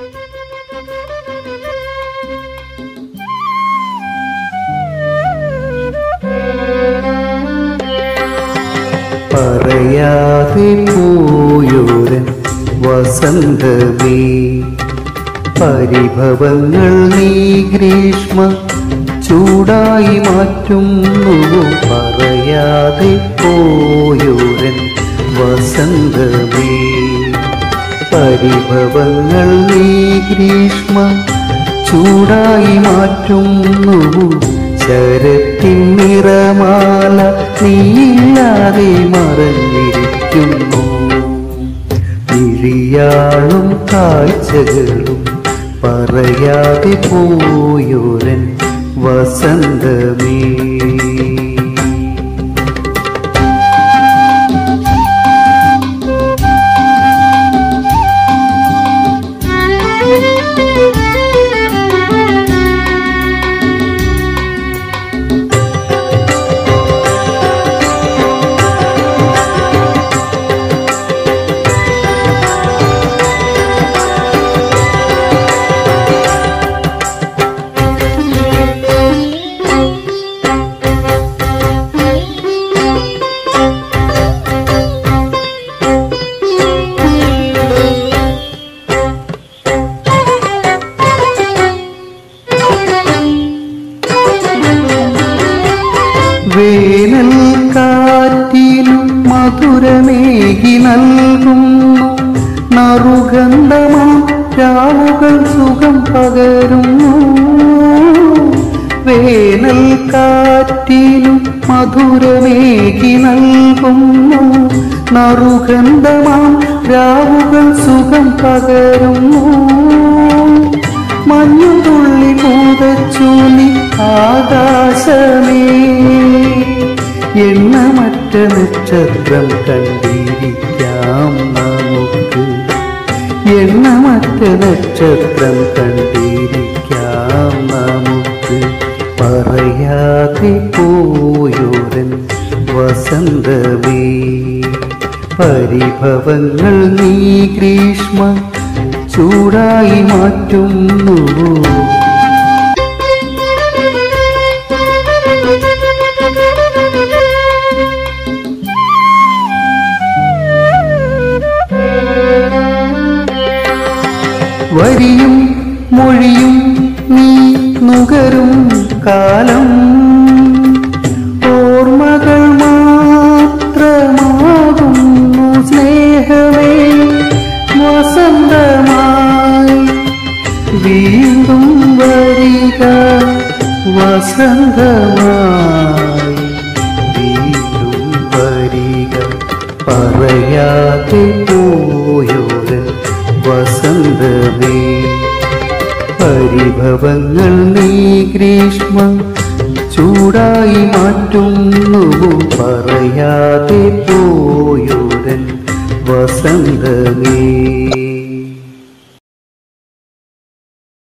പറയാതെ പോയൊരൻ വസന്തമേ പരിഭവങ്ങൾ നീ ഗ്രീഷ്മ ചൂടായി മാറ്റുന്നു പറയാതെ പോയൊരൻ വസന്തമേ പരിഭവങ്ങൾ നീ ഗ്രീഷ്മ ചൂടായി മാറ്റുന്നു ശരത്തിൻ നിറമാല നീയില്ലാതെ മറഞ്ഞിരിക്കുന്നു ഇഴിയാളും കാഴ്ചകളും പറയാതെ പോയൊരൻ വസന്തമേ വേനൽ കാറ്റിലും മധുരമേകി നൽകുന്നു നറുഗന്ധമാം രാവുകൾ സുഖം പകരുന്നു വേനൽ കാറ്റിലും മധുരമേകി നൽകുന്നു നറുഗന്ധമാം രാവുകൾ സുഖം പകരുന്നു മഞ്ഞുതുള്ളി പൂതച്ചൂലി ആകാശമേ എണ്ണമറ്റ നക്ഷത്രം കണ്ടിരിക്കാം നമുക്ക് എണ്ണമറ്റ നക്ഷത്രം കണ്ടിരിക്കാം നമുക്ക് പറയാതെ പോയോരൻ വസന്തമേ പരിഭവങ്ങൾ നീ ഗ്രീഷ്മ ചൂടായി മാറ്റുന്നു വരിയും മൊഴിയും നീ നുകരും കാലം ഓർമ്മകൾ മാത്രമാകുന്നു സ്നേഹമേ വസന്തമായി വീണ്ടും വരിക വസന്തമായി വീണ്ടും വരിക പറയാതെ പോയോരൻ വസന്തമേ പരിഭവങ്ങൾ നീ ഗ്രീഷ്മ ചൂടായി മാറ്റുന്നു പറയാതെ പോയോരൻ വസന്തമേ